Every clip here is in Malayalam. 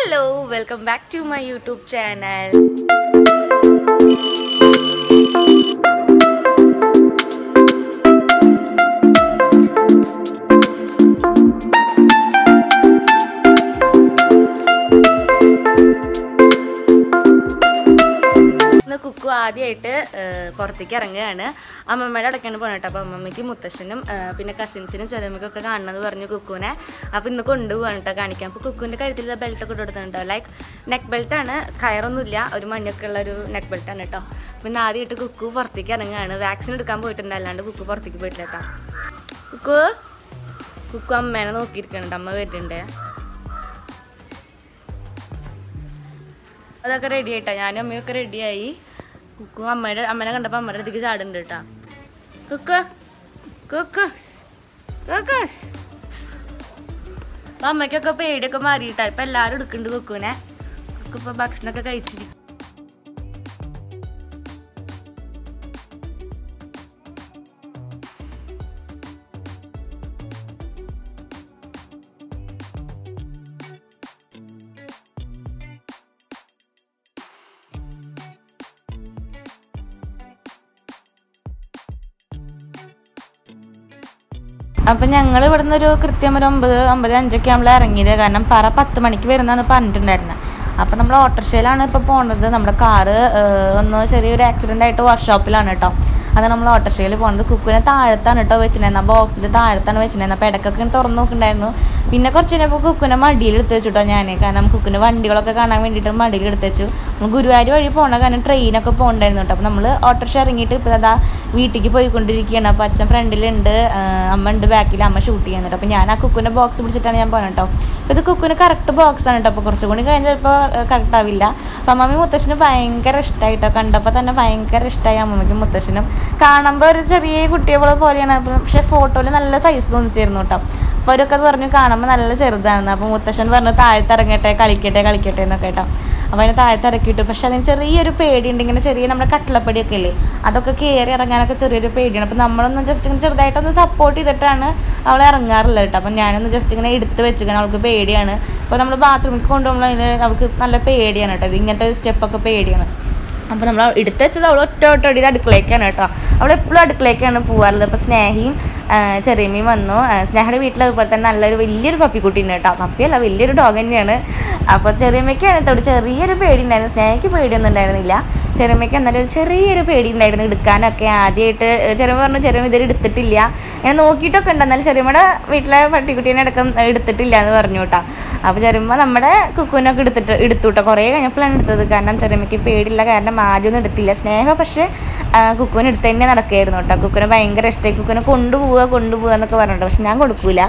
Hello welcome back to my YouTube channel ഇന്ന് കുക്കു ആദ്യമായിട്ട് പുറത്തേക്ക് ഇറങ്ങുകയാണ് അമ്മമ്മയുടെ അടയ്ക്കാണ് പോകണം കേട്ടോ അപ്പോൾ അമ്മമ്മയ്ക്ക് മുത്തശ്ശനും ആ, പിന്നെ കസിൻസിനും ചെറുമ്മയ്ക്കൊക്കെ കാണണമെന്ന് പറഞ്ഞു കുക്കുവിനെ അപ്പോൾ ഇന്ന് കൊണ്ടുപോകാണ് കേട്ടോ കാണിക്കാം അപ്പോൾ കുക്കുവിൻ്റെ കഴുത്തിൽ ബെൽറ്റ് ഒക്കെ കൊടുത്തിട്ടുണ്ടോ ലൈക്ക് നെക്ക് ബെൽറ്റാണ് കയറൊന്നുമില്ല ഒരു മഞ്ഞൊക്കെ ഉള്ള ഒരു നെക്ക് ബെൽറ്റാണ് കേട്ടോ പിന്നെ ആദ്യമായിട്ട് കുക്കു പുറത്തേക്ക് ഇറങ്ങുകയാണ് വാക്സിൻ എടുക്കാൻ പോയിട്ടുണ്ട് അല്ലാണ്ട് കുക്കു പുറത്തേക്ക് പോയിട്ടില്ല കേട്ടോ കുക്കു കുക്കു അമ്മേനെ നോക്കിയിരിക്കുന്നുണ്ട് അമ്മ വരുന്നുണ്ട് അതൊക്കെ റെഡി ആയിട്ടാ ഞാനും അമ്മയൊക്കെ റെഡിയായി കുക്കു അമ്മയുടെ അമ്മനെ കണ്ടപ്പോൾ അമ്മയുടെ അടുത്തേക്ക് ചാടുന്നുണ്ട് കേട്ടാ കുക്ക് കുക്കസ് കുക്കസ് അപ്പൊ അമ്മയ്ക്കൊക്കെ പേടിയൊക്കെ മാറിയിട്ടാ ഇപ്പൊ എല്ലാരും എടുക്കുന്നുണ്ട് കുക്കുവിനെ കുക്കു ഇപ്പൊ ഭക്ഷണമൊക്കെ കഴിച്ചിരിക്കും അപ്പൊ ഞങ്ങൾ ഇവിടുന്ന് ഒരു കൃത്യം ഒരു ഒമ്പത് ഒമ്പത് അഞ്ചൊക്കെ ആകുമ്പോൾ ഇറങ്ങിയത് കാരണം പറ പത്ത് മണിക്ക് വരുന്നതാണ് പറഞ്ഞിട്ടുണ്ടായിരുന്നത് അപ്പൊ നമ്മൾ ഓട്ടോറിക്ഷയിലാണ് ഇപ്പൊ പോണത് നമ്മുടെ കാറ് ഒന്ന് ചെറിയൊരു ആക്സിഡന്റ് ആയിട്ട് വർക്ക്ഷോപ്പിലാണ് കേട്ടോ അത് നമ്മൾ ഓട്ടോറിക്ഷയിൽ പോകുന്നത് കുക്കുവിനെ താഴത്താണ് കേട്ടോ വെച്ചിട്ടുണ്ടായിരുന്നത് ആ ബോക്സിൽ താഴത്താണ് വെച്ചിട്ടുണ്ടായിരുന്നത് അപ്പോൾ ഇടയ്ക്കൊക്കെ ഇങ്ങനെ തുറന്നു നോക്കുന്നുണ്ടായിരുന്നു പിന്നെ കുറച്ച് കഴിഞ്ഞപ്പോൾ കുക്കുവിനെ മടിയിൽ എടുത്ത് വെച്ചു കേട്ടോ ഞാൻ കാരണം കുക്കുവിന് വണ്ടികളൊക്കെ കാണാൻ വേണ്ടിയിട്ട് മടിയിൽ എടുത്ത് വെച്ചു നമ്മൾ ഗുരുവായൂർ വഴി പോകണ കാരണം ട്രെയിനൊക്കെ പോകണ്ടായിരുന്നു കേട്ടോ അപ്പോൾ നമ്മൾ ഓട്ടോറിക്ഷ ഇറങ്ങിയിട്ട് ഇപ്പോൾ അതാ വീട്ടിലേക്ക് പോയിക്കൊണ്ടിരിക്കുകയാണ് അപ്പോൾ അച്ഛൻ ഫ്രണ്ടിലുണ്ട് അമ്മ ഉണ്ട് ബാക്കിൽ അമ്മ ഷൂട്ട് ചെയ്യുന്നുണ്ട് അപ്പോൾ ഞാൻ ആ കുക്കുവിൻ്റെ ബോക്സ് പിടിച്ചിട്ടാണ് ഞാൻ പോകുന്നത് കേട്ടോ അപ്പോൾ ഇത് കുക്കുവിന് കറക്റ്റ് ബോക്സ് ആണ് കേട്ടോ അപ്പോൾ കുറച്ചും കൂടി കഴിഞ്ഞാൽ ഇപ്പോൾ കറക്റ്റ് ആവില്ല അപ്പോൾ അമ്മമ്മ മുത്തശ്ശന് ഭയങ്കര ഇഷ്ടമായിട്ടോ കണ്ടപ്പോൾ തന്നെ ഭയങ്കര ഇഷ്ടമായി അമ്മമ്മയ്ക്കും മുത്തശ്ശനും കാണുമ്പോൾ ഒരു ചെറിയ കുട്ടിയെ പോലെയാണ് അപ്പോൾ പക്ഷേ ഫോട്ടോയിൽ നല്ല സൈസ് തോന്നിച്ചിരുന്നു കേട്ടോ അപ്പോൾ അവരൊക്കെ അത് പറഞ്ഞു കാണുമ്പോൾ നല്ല ചെറുതാണെന്ന് അപ്പോൾ മുത്തശ്ശൻ പറഞ്ഞു താഴത്ത് ഇറങ്ങട്ടെ കളിക്കട്ടെ കളിക്കട്ടെ എന്നൊക്കെ കേട്ടോ അപ്പോൾ അതിന് താഴത്ത് ഇറക്കിയിട്ടു പക്ഷെ അതിന് ചെറിയൊരു പേടിയുണ്ട് ഇങ്ങനെ ചെറിയ നമ്മുടെ കട്ടിളപ്പടിയൊക്കെ ഇല്ലേ അതൊക്കെ കയറി ഇറങ്ങാനൊക്കെ ചെറിയൊരു പേടിയാണ് അപ്പോൾ നമ്മളൊന്ന് ജസ്റ്റ് ഇങ്ങനെ ചെറുതായിട്ടൊന്ന് സപ്പോർട്ട് ചെയ്തിട്ടാണ് അവൾ ഇറങ്ങാറുള്ളത് കേട്ടോ അപ്പം ഞാനൊന്ന് ജസ്റ്റ് ഇങ്ങനെ എടുത്ത് വെച്ചിരിക്കണം അവൾക്ക് പേടിയാണ് ഇപ്പോൾ നമ്മൾ ബാത്റൂമിൽ കൊണ്ടുപോകുമ്പോൾ അതിന് അവൾക്ക് നല്ല പേടിയാണ് കേട്ടോ ഇത് ഇങ്ങനത്തെ സ്റ്റെപ്പൊക്കെ പേടിയാണ് അപ്പോൾ നമ്മൾ എടുത്ത് വെച്ചത് അവൾ ഒറ്റ ഒറ്റ അടിയിൽ അടുക്കളയ്ക്കാണ് കേട്ടോ അവൾ എപ്പോഴും അടുക്കളയ്ക്കാണ് പോകാറുള്ളത് അപ്പോൾ സ്നേഹിയും ആ, ചെറിയമ്മയും വന്നു ആ, സ്നേഹയുടെ വീട്ടിൽ അതുപോലെ തന്നെ നല്ലൊരു വലിയൊരു പപ്പിക്കുട്ടീനെ കേട്ടോ പപ്പിയല്ല വലിയൊരു ഡോഗ് തന്നെയാണ് അപ്പോൾ ചെറിയമ്മയ്ക്കാണ് കേട്ടോ ഒരു ചെറിയൊരു പേടി ഉണ്ടായിരുന്നു സ്നേഹയ്ക്ക് പേടിയൊന്നും ഉണ്ടായിരുന്നില്ല ചെറിയമ്മയ്ക്ക് എന്നാലും ഒരു ചെറിയൊരു പേടി ഉണ്ടായിരുന്നു എടുക്കാനൊക്കെ ആദ്യമായിട്ട് ചെറിയമ്മ പറഞ്ഞു ചെറിയമ്മ ഇതുവരെ എടുത്തിട്ടില്ല ഞാൻ നോക്കിയിട്ടൊക്കെ ഉണ്ട് എന്നാലും ചെറിയമ്മയുടെ വീട്ടിലെ പട്ടിക്കുട്ടീനെ അടക്കം എടുത്തിട്ടില്ല എന്ന് പറഞ്ഞു കേട്ടോ അപ്പോൾ ചെറിയമ്മ നമ്മുടെ കുക്കുവിനൊക്കെ എടുത്തിട്ട് എടുത്തു കേട്ടോ കുറേ കഴിഞ്ഞപ്പോഴാണ് എടുത്തത് കാരണം ചെറിയമ്മയ്ക്ക് പേടിയില്ല കാരണം ആദ്യമൊന്നും എടുത്തില്ല സ്നേഹം പക്ഷേ ആ, കുക്കുവിന് എടുത്ത് തന്നെ നടക്കുകയായിരുന്നു കേട്ടോ കുക്കുവിനെ ഭയങ്കര ഇഷ്ടമായി കുക്കുവിനെ കൊണ്ടുപോവുക കൊണ്ടുപോവുക എന്നൊക്കെ പറഞ്ഞിട്ട് പക്ഷെ ഞാൻ കൊടുക്കൂല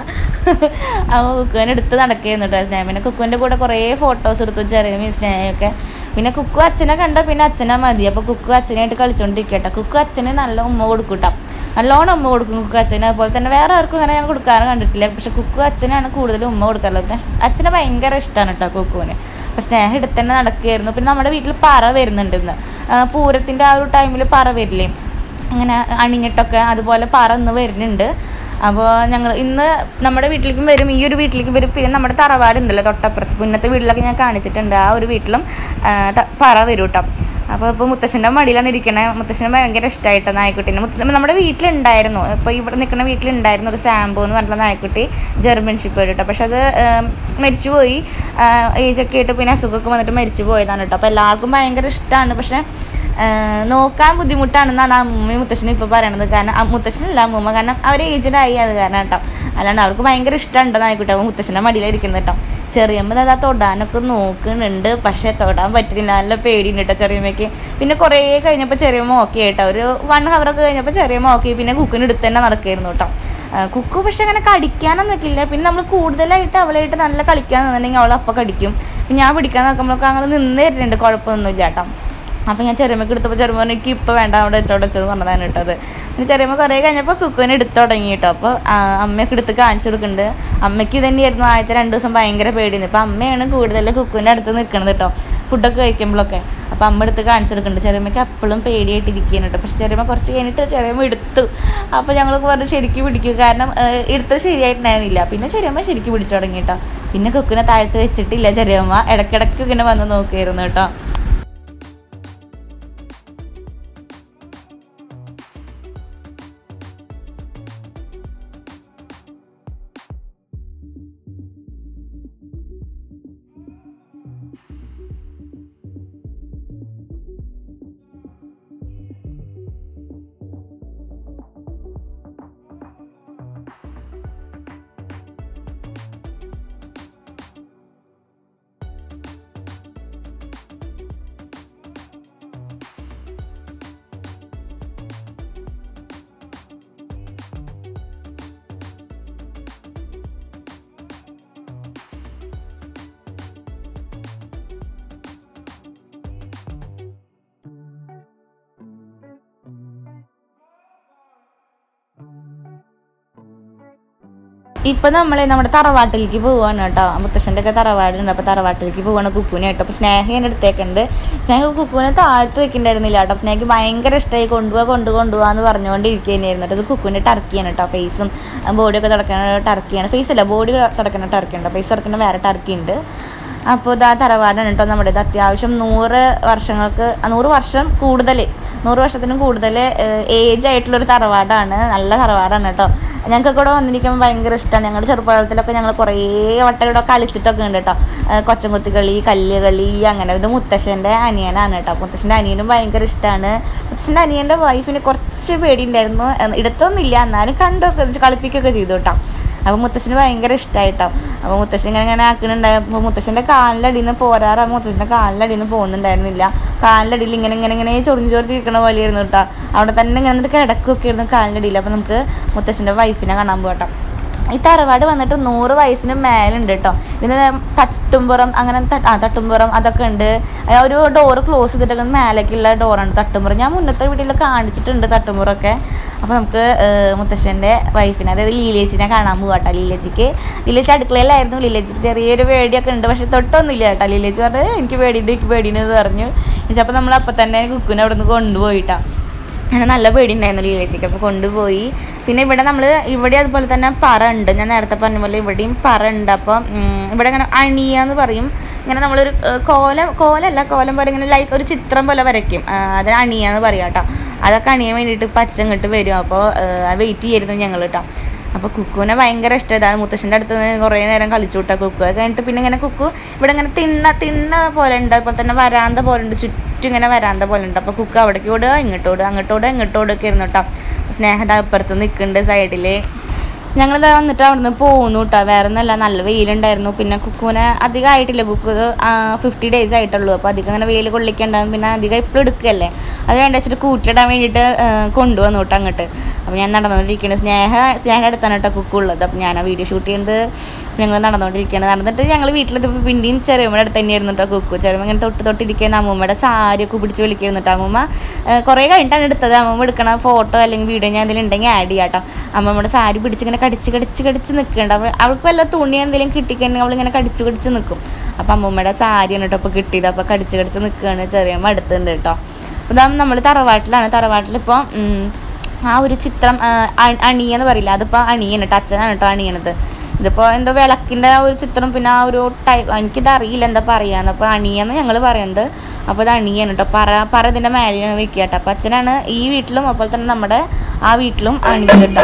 അപ്പോൾ കുക്കുവിനെ എടുത്ത് നടക്കുകയായിരുന്നു കേട്ടോ സ്നേഹം കുക്കുവിൻ്റെ കൂടെ കുറേ ഫോട്ടോസ് എടുത്തു ചെറിയ സ്നേഹമൊക്കെ പിന്നെ കുക്കു അച്ഛനെ കണ്ട പിന്നെ അച്ഛനെ മതി അപ്പോൾ കുക്കു അച്ഛനായിട്ട് കളിച്ചോണ്ടിരിക്കട്ടെ കുക്കു അച്ഛന് നല്ല ഉമ്മ കൊടുക്കും കേട്ടോ നല്ലോണം ഉമ്മ കൊടുക്കും കുക്കു അച്ഛന് അതുപോലെ തന്നെ വേറെ ആർക്കും അങ്ങനെ ഞാൻ കൊടുക്കാറ് കണ്ടിട്ടില്ല പക്ഷെ കുക്കു അച്ഛനാണ് കൂടുതലും ഉമ്മ കൊടുക്കാറുള്ളത് പിന്നെ അച്ഛനെ ഭയങ്കര ഇഷ്ടമാണ് കേട്ടോ കുക്കുവിന് അപ്പോൾ സ്നേഹം എടുത്ത് തന്നെ നടക്കുകയായിരുന്നു പിന്നെ നമ്മുടെ വീട്ടിൽ പറ വരുന്നുണ്ട് ഇന്ന് ആ, പൂരത്തിൻ്റെ ആ ഒരു ടൈമിൽ പറ വരില്ലേ അങ്ങനെ അണിഞ്ഞിട്ടൊക്കെ അതുപോലെ പറ ഇന്ന് വരുന്നുണ്ട് അപ്പോൾ ഞങ്ങൾ ഇന്ന് നമ്മുടെ വീട്ടിലേക്കും വരും ഈ ഒരു വീട്ടിലേക്കും വരും പിന്നെ നമ്മുടെ തറവാടുണ്ടല്ലോ തൊട്ടപ്പുറത്ത് മുന്നത്തെ വീട്ടിലൊക്കെ ഞാൻ കാണിച്ചിട്ടുണ്ട് ആ ഒരു വീട്ടിലും ആ, ത- പറ വരും കേട്ടോ അപ്പോൾ ഇപ്പോൾ മുത്തശ്ശൻ്റെ മടിയിലാണ് ഇരിക്കണേ മുത്തശ്ശന് ഭയങ്കര ഇഷ്ടമായിട്ട് നായ്ക്കുട്ടീനെ മുത്ത നമ്മുടെ വീട്ടിലുണ്ടായിരുന്നു ഇപ്പോൾ ഇവിടെ നിൽക്കുന്ന വീട്ടിലുണ്ടായിരുന്നു ഒരു സാമ്പോ എന്ന് പറഞ്ഞിട്ടുള്ള നായ്ക്കുട്ടി ജർമ്മൻ ഷിപ്പ് കേട്ടോ പക്ഷെ അത് ആ, മരിച്ചുപോയി ഏജൊക്കെ ആയിട്ട് പിന്നെ അസുഖമൊക്കെ വന്നിട്ട് മരിച്ചു പോയതാണ് കേട്ടോ അപ്പോൾ എല്ലാവർക്കും ഭയങ്കര ഇഷ്ടമാണ് പക്ഷേ ആ, നോക്കാൻ ബുദ്ധിമുട്ടാണെന്നാണ് അമ്മയും മുത്തശ്ശനും ഇപ്പോൾ പറയണത് കാരണം ആ മുത്തശ്ശനല്ല അമ്മൂമ്മ കാരണം അവർ ഏജ്ഡായി അത് കാരണം കേട്ടോ അല്ലാണ്ട് അവർക്ക് ഭയങ്കര ഇഷ്ടമുണ്ട് നായിക്കോട്ടെ അപ്പോൾ മുത്തശ്ശൻ്റെ മടിയിലിരിക്കുന്നത് കേട്ടോ ചെറിയമ്മ അതാ തൊടാനൊക്കെ നോക്കുന്നുണ്ട് പക്ഷേ തൊടാൻ പറ്റില്ല നല്ല പേടിയുണ്ട് കേട്ടോ ചെറിയമ്മയ്ക്ക് പിന്നെ കുറേ കഴിഞ്ഞപ്പോൾ ചെറിയമ്മ ഓക്കെ കേട്ടോ ഒരു വൺ ഹവറൊക്കെ കഴിഞ്ഞപ്പോൾ ചെറിയമ്മ ഓക്കെ പിന്നെ കുക്കിന് എടുത്ത് തന്നെ നടക്കായിരുന്നു കേട്ടോ ആ, കുക്കു പക്ഷെ അങ്ങനെ കടിക്കാനൊന്നും നിൽക്കില്ല പിന്നെ നമ്മൾ കൂടുതലായിട്ട് അവളായിട്ട് നല്ല കളിക്കാൻ നിന്നിട്ടുണ്ടെങ്കിൽ അവൾ അപ്പോൾ കടിക്കും പിന്നെ ഞാൻ പിടിക്കാൻ നോക്കുമ്പോഴൊക്കെ അങ്ങനെ നിന്ന് തരുന്നുണ്ട് കുഴപ്പമൊന്നുമില്ല കേട്ടോ അപ്പോൾ ഞാൻ ചെറിയമ്മക്ക് എടുത്തപ്പോൾ ചെറുമ എനിക്ക് ഇപ്പോൾ വേണ്ട അവിടെ വെച്ചോടെ വെച്ചത് പറഞ്ഞതാണ് കേട്ടത് പിന്നെ ചെറിയമ്മ കുറേ കഴിഞ്ഞപ്പോൾ കുക്കുവിനെ എടുത്ത് തുടങ്ങി കേട്ടോ അപ്പോൾ അമ്മയൊക്കെ എടുത്ത് കാണിച്ചു കൊടുക്കുന്നുണ്ട് അമ്മയ്ക്ക് ഇതന്നെയായിരുന്നു ആദ്യത്തെ രണ്ട് ദിവസം ഭയങ്കര പേടിയിരുന്നു ഇപ്പോൾ അമ്മയാണ് കൂടുതൽ കുക്കുവിൻ്റെ അടുത്ത് നിൽക്കുന്നത് കേട്ടോ ഫുഡൊക്കെ കഴിക്കുമ്പോഴൊക്കെ അപ്പോൾ അമ്മ എടുത്ത് കാണിച്ചു കൊടുക്കുന്നുണ്ട് ചെറിയമ്മയ്ക്ക് അപ്പോഴും പേടിയായിട്ടിരിക്കുകയാണ് കേട്ടോ പക്ഷെ ചെറിയമ്മ കുറച്ച് കഴിഞ്ഞിട്ട് ചെറിയമ്മ എടുത്തു അപ്പോൾ ഞങ്ങൾ പറഞ്ഞു ശരിക്കും പിടിക്കും കാരണം ഏഹ്, എടുത്തത് ശരിയായിട്ടുണ്ടായിരുന്നില്ല പിന്നെ ചെറിയമ്മ ശരിക്കും പിടിച്ചു തുടങ്ങി കേട്ടോ പിന്നെ കുക്കിനെ താഴത്ത് വെച്ചിട്ടില്ല ചെറിയമ്മ ഇടയ്ക്കിടയ്ക്ക് ഇങ്ങനെ വന്ന് നോക്കിയായിരുന്നു കേട്ടോ ഇപ്പൊ നമ്മളെ നമ്മുടെ തറവാട്ടിലേക്ക് പോവാണ് കേട്ടോ മുത്തശ്ശൻ്റെ ഒക്കെ തറവാടുണ്ട് അപ്പൊ തറവാട്ടിലേക്ക് പോവാണ് കുക്കുനെ കേട്ടോ അപ്പൊ സ്നേഹയാണ് എടുത്തേക്കുന്നത് സ്നേഹ കുക്കുനെ താഴ്ത്ത് വെക്കണ്ടായിരുന്നില്ല കേട്ടോ സ്നേഹക്ക് ഭയങ്കര ഇഷ്ടമായി കൊണ്ടുപോവാ കൊണ്ടു കൊണ്ടുപോകാന്ന് പറഞ്ഞുകൊണ്ടിരിക്കുന്നതായിരുന്നു കേട്ടോ ഇത് കുക്കുവിൻ്റെ ടർക്കിയാണ് കേട്ടോ ഫേസും ബോഡിയൊക്കെ തുടക്കുന്ന ടർക്കിയാണ് ഫേസ് അല്ല ബോഡി തുടക്കുന്ന ടർക്കിയുണ്ട് ഫേസ് തുടക്കുന്ന വേറെ ടർക്കി ഉണ്ട് അപ്പോൾ ഇതാ തറവാടാണ് കേട്ടോ നമ്മുടെ ഇത് അത്യാവശ്യം നൂറ് വർഷങ്ങൾക്ക് നൂറ് വർഷം കൂടുതൽ നൂറ് വർഷത്തിനും കൂടുതൽ ഏജ് ആയിട്ടുള്ളൊരു തറവാടാണ് നല്ല തറവാടാണ് കേട്ടോ ഞങ്ങൾക്ക് ഇവിടെ വന്നിരിക്കുമ്പോൾ ഭയങ്കര ഇഷ്ടമാണ് ഞങ്ങളുടെ ചെറുപ്പകാലത്തിലൊക്കെ ഞങ്ങൾ കുറേ വട്ടം ഇവിടെ കളിച്ചിട്ടൊക്കെ ഉണ്ട് കേട്ടോ കൊച്ചംകുത്തി കളി കല്ല് കളി അങ്ങനെ ഇത് മുത്തശ്ശൻ്റെ അനിയനാണ് കേട്ടോ മുത്തശ്ശൻ്റെ അനിയനും ഭയങ്കര ഇഷ്ടമാണ് മുത്തശ്ശൻ്റെ അനിയൻ്റെ വൈഫിന് കുറച്ച് പേടിയുണ്ടായിരുന്നു എന്ന് എടുത്തൊന്നുമില്ല എന്നാലും കണ്ടൊക്കെ കളിപ്പിക്കുകയൊക്കെ ചെയ്തു കേട്ടോ അപ്പോൾ മുത്തശ്ശന് ഭയങ്കര ഇഷ്ടമായിട്ടോ അപ്പോൾ മുത്തശ്ശൻ ഇങ്ങനെ ഇങ്ങനെ ആക്കുന്നുണ്ടായപ്പോൾ മുത്തശ്ശൻ്റെ കാലിലടിയിൽ നിന്ന് പോരാറാ മുത്തശ്ശൻ്റെ കാലിലടിയിൽ നിന്ന് പോകുന്നുണ്ടായിരുന്നില്ല കാലിലടിയിൽ ഇങ്ങനെ ഇങ്ങനെ ഇങ്ങനെ ചൊറിഞ്ഞു ചൊറിഞ്ഞ് ഇരിക്കണ പോലെയായിരുന്നു കേട്ടോ അവിടെ തന്നെ ഇങ്ങനെ എന്നിട്ട് കിടക്കുകയൊക്കെ ആയിരുന്നു കാലിൻ്റെ അടിയിൽ അപ്പോൾ നമുക്ക് മുത്തശ്ശൻ്റെ വൈഫിനെ കാണാൻ പോകട്ടോ ഈ തറവാട് വന്നിട്ട് നൂറ് വയസ്സിന് മേലുണ്ട് കേട്ടോ ഇതിന് തട്ടുംപുറം അങ്ങനെ ത- ആ തട്ടുംപുറം അതൊക്കെ ഉണ്ട് ആ ഒരു ഡോറ് ക്ലോസ് ചെയ്തിട്ടൊക്കെ മേലേക്കുള്ള ഡോറാണ് തട്ടുംപുറം ഞാൻ മുന്നത്തെ വീട്ടിൽ കാണിച്ചിട്ടുണ്ട് തട്ടുംപുറമൊക്കെ അപ്പോൾ നമുക്ക് ഏഹ്, മുത്തശ്ശൻ്റെ വൈഫിനെ അതായത് ലീലേച്ചിനെ കാണാൻ പോവാട്ടോ ലീലേച്ചിക്ക് ലീലേച്ചി അടുക്കളയിലായിരുന്നു ലീലേച്ചിക്ക് ചെറിയൊരു പേടിയൊക്കെ ഉണ്ട് പക്ഷെ തൊട്ടൊന്നുമില്ല കേട്ടോ ലീലേച്ചി പറഞ്ഞു എനിക്ക് പേടിയുണ്ട് എനിക്ക് പേടിയുണ്ട് എന്ന് പറഞ്ഞു അപ്പോൾ നമ്മൾ അപ്പം തന്നെ കുക്കുനെ അവിടെ നിന്ന് കൊണ്ടുപോയിട്ടാ അങ്ങനെ നല്ല പേടിയുണ്ടായിരുന്നു ലീലേച്ചിക്ക് അപ്പോൾ കൊണ്ടുപോയി പിന്നെ ഇവിടെ നമ്മൾ ഇവിടെ അതുപോലെ തന്നെ പറ ഉണ്ട് ഞാൻ നേരത്തെ പറഞ്ഞ പോലെ ഇവിടെയും പറ ഉണ്ട് അപ്പം ഉം, ഇവിടെ ഇങ്ങനെ അണിയ എന്ന് പറയും ഇങ്ങനെ നമ്മളൊരു ഏഹ്, കോലം കോലല്ല കോലം പോലെ ഇങ്ങനെ ലൈക്ക് ഒരു ചിത്രം പോലെ വരയ്ക്കും ആ, അതിന് അണിയ എന്ന് പറയാം കേട്ടോ അതൊക്കെ അണിയാൻ വേണ്ടിയിട്ട് പച്ച ഇങ്ങോട്ട് വരും അപ്പോൾ വെയിറ്റ് ചെയ്യായിരുന്നു ഞങ്ങൾ കേട്ടോ അപ്പോൾ കുക്കുവിനെ ഭയങ്കര ഇഷ്ടമാണ് മുത്തശ്ശൻ്റെ അടുത്ത് നിന്ന് കുറേ നേരം കളിച്ചു വിട്ടാ കുക്കു അത് കഴിഞ്ഞിട്ട് പിന്നെ ഇങ്ങനെ കുക്കു ഇവിടെ ഇങ്ങനെ തിണ്ണ തിണ്ണ പോലെ ഉണ്ട് അതുപോലെ തന്നെ വരാന്ത പോലെ ഉണ്ട് ചുറ്റും ഇങ്ങനെ വരാന്ത പോലെ ഉണ്ട് അപ്പോൾ കുക്ക് അവിടേക്ക് ഓടുക ഇങ്ങോട്ട് ഓടുക അങ്ങോട്ട് ഓടുക ഇങ്ങോട്ട് ഓടുക ഒക്കെ ആയിരുന്നു കേട്ടോ സ്നേഹത അപ്പുറത്ത് നിൽക്കുന്നുണ്ട് സൈഡിൽ ഞങ്ങളിത് വന്നിട്ട് അവിടുന്ന് പോന്നു കേട്ടോ വേറെ ഒന്നല്ല നല്ല വെയിലുണ്ടായിരുന്നു പിന്നെ കുക്കുവിനെ അധികം ആയിട്ടില്ല കുക്ക് ഫിഫ്റ്റി ഡേയ്സ് ആയിട്ടുള്ളൂ അപ്പോൾ അധികം അങ്ങനെ വെയിൽ കൊള്ളിക്കണ്ടാകും പിന്നെ അധികം ഇപ്പോഴും എടുക്കുകയല്ലേ അത് വേണ്ട വെച്ചിട്ട് കൂട്ടിയിടാൻ വേണ്ടിയിട്ട് ആ, കൊണ്ടുവന്നു കേട്ടോ അങ്ങോട്ട് അപ്പോൾ ഞാൻ നടന്നുകൊണ്ടിരിക്കുകയാണ് സ്നേഹ സ്നേഹ അടുത്താണ് കേട്ടോ കുക്ക് ഉള്ളത് അപ്പോൾ ഞാൻ ആ വീഡിയോ ഷൂട്ട് ചെയ്യുന്നത് ഞങ്ങൾ നടന്നുകൊണ്ടിരിക്കുകയാണ് നടന്നിട്ട് ഞങ്ങൾ വീട്ടിലെത്തിയപ്പോൾ പിന്നെയും ചെറിയമ്മയുടെ അടുത്ത് തന്നെയായിരുന്നു കേട്ടോ കുക്കു ചെറിയമ്മ ഇങ്ങനെ തൊട്ട് തൊട്ടിരിക്കുന്ന അമ്മൂമ്മയുടെ സാരിയൊക്കെ പിടിച്ച് വിളിക്കുന്നു കേട്ടോ അമ്മൂമ്മ ആ, കുറേ കഴിഞ്ഞിട്ടാണ് എടുത്തത് അമ്മൂമ്മ എടുക്കണ ഫോട്ടോ അല്ലെങ്കിൽ വീഡിയോ ഞാൻ എന്തെങ്കിലും ഉണ്ടെങ്കിൽ ആഡ് ചെയ്യാം കേട്ടോ അമ്മമ്മയുടെ സാരി പിടിച്ച് ഇങ്ങനെ കടിച്ച് കടിച്ച് കടിച്ച് നിൽക്കുന്നുണ്ട് അവൾ അവൾക്ക് വല്ല തുണി എന്തെങ്കിലും കിട്ടിക്കഴിഞ്ഞാൽ അവളിങ്ങനെ കടിച്ച് കടിച്ച് നിൽക്കും അപ്പം അമ്മൂമ്മയുടെ സാരിയാണ് കേട്ടോ ഇപ്പോൾ കിട്ടിയത് അപ്പോൾ കടിച്ച് കടിച്ച് നിൽക്കുകയാണ് ചെറിയമ്മ അടുത്തുണ്ട് കേട്ടോ അപ്പോൾ ഇതാ നമ്മൾ തറവാട്ടിലാണ് തറവാട്ടിലിപ്പോൾ ആ ഒരു ചിത്രം ആ, അ- അണിയെന്ന് പറയില്ല അതിപ്പോൾ അണിയാണ് കേട്ടോ അച്ഛനാണ് കേട്ടോ അണിയണത് ഇതിപ്പോൾ എന്തോ വിളക്കിൻ്റെ ആ ഒരു ചിത്രം പിന്നെ ആ ഒരു ടൈപ്പ് എനിക്കിത് അറിയില്ല എന്താ പറയാന്ന് അപ്പോൾ അണിയെന്ന് ഞങ്ങൾ പറയുന്നത് അപ്പോൾ ഇത് അണിയാണ് കേട്ടോ പറ പറ ഇതിൻ്റെ മേലെയാണ് വെക്കുക കേട്ടോ അപ്പോൾ അച്ഛനാണ് ഈ വീട്ടിലും അതുപോലെ തന്നെ നമ്മുടെ ആ വീട്ടിലും അണിയത് കേട്ടോ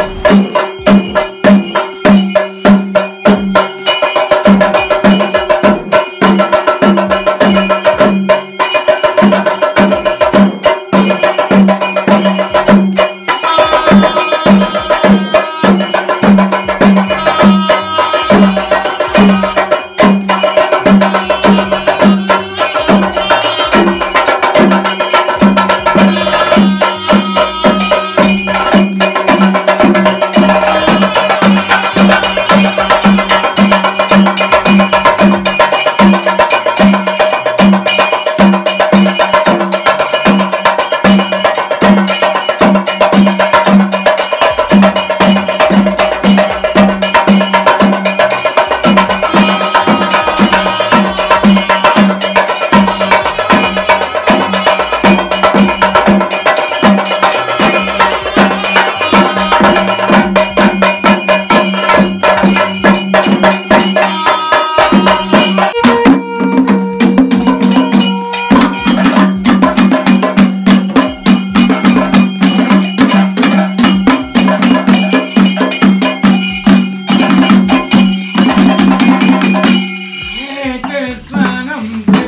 സ്നാനം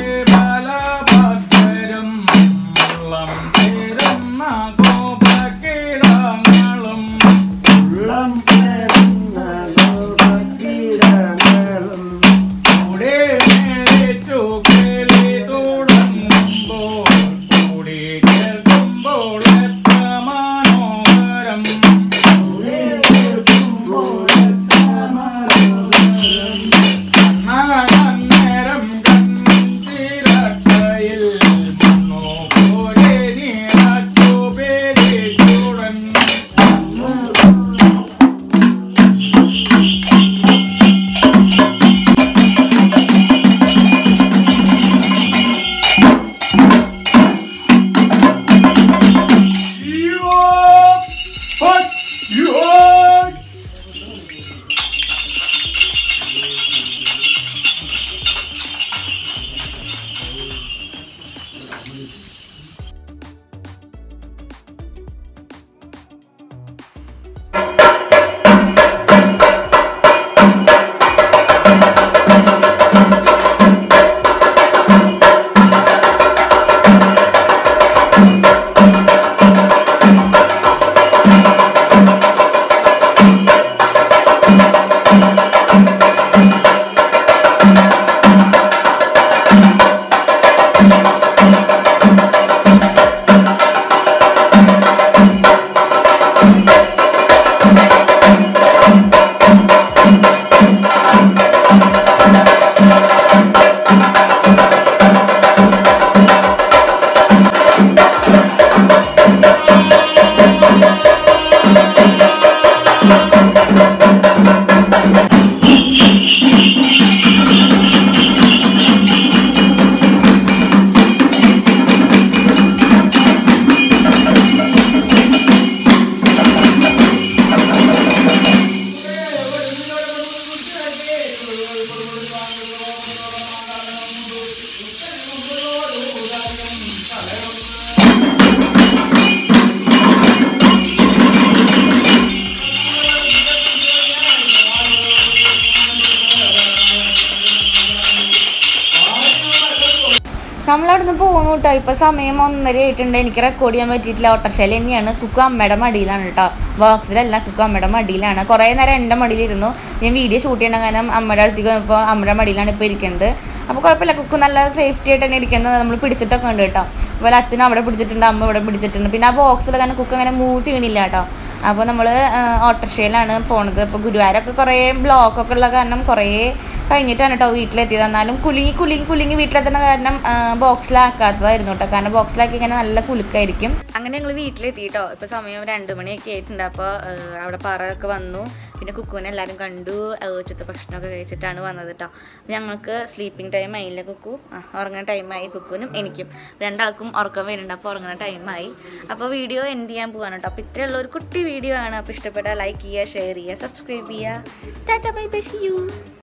കേവലഭദ്രം വള്ളം ചേരുന്ന ഗോപകീടങ്ങളും ഉള്ളം പേരുന്ന ഗോപകീടങ്ങളും കൂടെ നേരിച്ചു കേളി തുടങ്ങുമ്പോൾ കൂടി കേൾക്കുമ്പോൾ എത്ര മനോഹരം നേരം കണ്ണീരട്ടയിൽ മണ്ണോ പോലെ നീറച്ചു പേരിച്ചുടൻ You are, but you are. നമ്മളവിടുന്ന് പോകുന്നു കേട്ടോ ഇപ്പൊ സമയം ഒന്നര ആയിട്ടുണ്ട് എനിക്ക് റെക്കോർഡ് ചെയ്യാൻ പറ്റിയിട്ടില്ല ഓട്ടർഷയിൽ തന്നെയാണ് കുക്കു അമ്മയുടെ മടിയിലാണ് കേട്ടോ ബോക്സിലല്ല കുക്കു അമ്മയുടെ മടിയിലാണ് കുറേ നേരം എൻ്റെ മടിയിലിരുന്നു ഞാൻ വീഡിയോ ഷൂട്ട് ചെയ്യണ കാരണം അമ്മയുടെ അടുത്തേക്ക് ഇപ്പോൾ അമ്മയുടെ മടിയിലാണ് ഇപ്പോൾ ഇരിക്കുന്നത് അപ്പോൾ കുഴപ്പമില്ല കുക്കു നല്ല സേഫ്റ്റി ആയിട്ട് തന്നെ ഇരിക്കുന്നത് നമ്മൾ പിടിച്ചിട്ടൊക്കെ ഉണ്ട് കേട്ടോ അതുപോലെ അച്ഛനും അവിടെ പിടിച്ചിട്ടുണ്ട് അമ്മ ഇവിടെ പിടിച്ചിട്ടുണ്ട് പിന്നെ ആ ബോക്സിൽ കാരണം കുക്ക് അങ്ങനെ മൂവ് ചെയ്യണില്ല കേട്ടോ അപ്പോൾ നമ്മൾ ഓട്ടോറിക്ഷയിലാണ് പോണത് ഇപ്പോൾ ഗുരുവായൂരൊക്കെ കുറേ ബ്ലോക്കൊക്കെ ഉള്ള കാരണം കുറേ കഴിഞ്ഞിട്ടാണ് കേട്ടോ വീട്ടിലെത്തിയത് എന്നാലും കുലുങ്ങി കുലുങ്ങി കുലുങ്ങി വീട്ടിലെത്തുന്ന കാരണം ബോക്സിലാക്കാത്തതായിരുന്നു കേട്ടോ കാരണം ബോക്സിലാക്കി ഇങ്ങനെ നല്ല കുലുക്കായിരിക്കും അങ്ങനെ ഞങ്ങൾ വീട്ടിലെത്തി കേട്ടോ ഇപ്പോൾ സമയം രണ്ട് മണിയൊക്കെ ആയിട്ടുണ്ട് അപ്പോൾ അവിടെ പറയൊക്കെ വന്നു പിന്നെ കുക്കുവിനെ എല്ലാവരും കണ്ടു ആ, ഉച്ചത്തെ ഭക്ഷണമൊക്കെ കഴിച്ചിട്ടാണ് വന്നത് കേട്ടോ ഞങ്ങൾക്ക് സ്ലീപ്പിംഗ് ടൈം ആയില്ല കുക്കു ആ ഉറങ്ങുന്ന ടൈമായി കുക്കുവിനും എനിക്കും രണ്ടാൾക്കും ഉറക്കം വരുന്നുണ്ട് അപ്പോൾ ഉറങ്ങുന്ന ടൈമായി അപ്പോൾ വീഡിയോ എൻഡ് ചെയ്യാൻ പോവാണ് കേട്ടോ അപ്പോൾ ഇത്രയുള്ള ഒരു കുട്ടി വീഡിയോ ആണ് അപ്പോൾ ഇഷ്ടപ്പെട്ടാൽ ലൈക്ക് ചെയ്യുക ഷെയർ ചെയ്യുക സബ്സ്ക്രൈബ് ചെയ്യുക ടാറ്റ ബൈ ബൈ യു